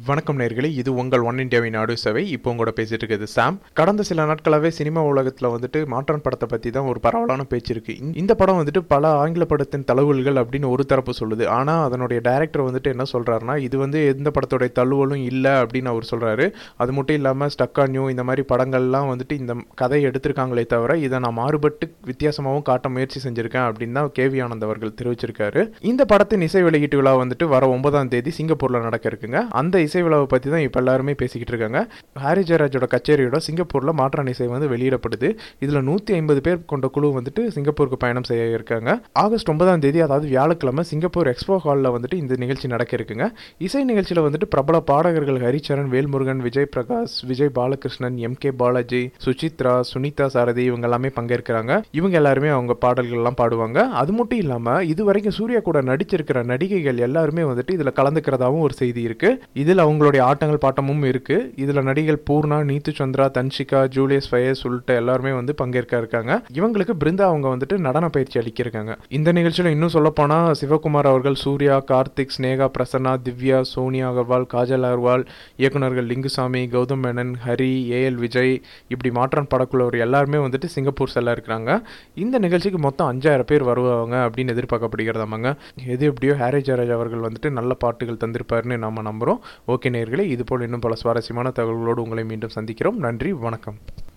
வணக்கம் நேர்களே இது உங்கள் ஒன் இந்தியாவின் நாடு சவை இப்போ உங்களோட பேசிட்டு இருக்குது சாம் கடந்த சில நாட்களாகவே சினிமா உலகத்தில் வந்துட்டு மாற்றான் படத்தை பற்றி தான் ஒரு பரவலான பேச்சு இருக்கு இந்த- இந்த படம் வந்துட்டு பல ஆங்கில படத்தின் தழுவல்கள் அப்படின்னு ஒரு தரப்பு சொல்லுது ஆனால் அதனுடைய டைரக்டர் வந்துட்டு என்ன சொல்றாருன்னா இது வந்து எந்த படத்துடைய தழுவலும் இல்லை அப்படின்னு அவர் சொல்றாரு அது மட்டும் இல்லாமல் ஸ்டக்கா நியூ இந்த மாதிரி படங்கள்லாம் வந்துட்டு இந்த கதையை எடுத்திருக்காங்களே தவிர இதை நான் மாறுபட்டு வித்தியாசமாகவும் காட்ட முயற்சி செஞ்சிருக்கேன் அப்படின்னு தான் கேவி ஆனந்த் அவர்கள் தெரிவிச்சிருக்காரு இந்த படத்தின் இசை வெளியீட்டு விழா வந்துட்டு வர ஒன்பதாம் தேதி சிங்கப்பூர்ல நடக்க இருக்குங்க அந்த இசை விழாவை பத்தி தான் இப்போ எல்லாருமே பேசிக்கிட்டு இருக்காங்க ஹாரி ஜெயராஜோட கச்சேரியோட சிங்கப்பூர்ல மாற்றான் இசை வந்து வெளியிடப்படுது இதுல நூத்தி ஐம்பது பேர் கொண்ட குழு வந்துட்டு சிங்கப்பூருக்கு பயணம் செய்ய இருக்காங்க ஆகஸ்ட் ஒன்பதாம் தேதி அதாவது வியாழக்கிழமை சிங்கப்பூர் எக்ஸ்போ ஹாலில் வந்துட்டு இந்த நிகழ்ச்சி நடக்க இருக்குங்க இசை நிகழ்ச்சியில் வந்துட்டு பிரபல பாடகர்கள் ஹரிச்சரன் வேல்முருகன் விஜய் பிரகாஷ் விஜய் பாலகிருஷ்ணன் எம் கே பாலாஜி சுசித்ரா சுனிதா சாரதி இவங்க எல்லாமே பங்கேற்கிறாங்க இவங்க எல்லாருமே அவங்க பாடல்கள் எல்லாம் பாடுவாங்க அது மட்டும் இல்லாம இது வரைக்கும் சூர்யா கூட நடிச்சிருக்கிற நடிகைகள் எல்லாருமே வந்துட்டு இதுல கலந்துக்கிறதாவும் ஒரு செய்தி இருக்கு இதுல அவங்களுடைய ஆட்டங்கள் பாட்டமும் இருக்கு இதுல நடிகைகள் பூர்ணா நீத்து சந்திரா தன்ஷிகா ஜூலியஸ் ஃபயஸ் உள்ளிட்ட எல்லாருமே வந்து பங்கேற்க இருக்காங்க இவங்களுக்கு பிருந்தா அவங்க வந்துட்டு நடன பயிற்சி அளிக்கிருக்காங்க இந்த நிகழ்ச்சியில இன்னும் சொல்ல போனா சிவகுமார் அவர்கள் சூர்யா கார்த்திக் ஸ்னேகா பிரசன்னா திவ்யா சோனியா அகர்வால் காஜல் அகர்வால் இயக்குனர்கள் லிங்குசாமி கௌதம் மேனன் ஹரி ஏஎல் விஜய் இப்படி மாற்றான் படக்குள்ளவர் எல்லாருமே வந்துட்டு சிங்கப்பூர் செல்ல இருக்கிறாங்க இந்த நிகழ்ச்சிக்கு மொத்தம் அஞ்சாயிரம் பேர் வருவாங்க அப்படின்னு எதிர்பார்க்கப்படுகிறதாமாங்க எது எப்படியோ ஹாரி ஜெயராஜ் அவர்கள் வந்துட்டு நல்ல பாட்டுகள் தந்திருப்பாருன்னு நம்ம நம்புகிறோம் ஓகே நேர்களே இது போல் இன்னும் பல சுவாரஸ்யமான தகவல்களோடு உங்களை மீண்டும் சந்திக்கிறோம் நன்றி வணக்கம்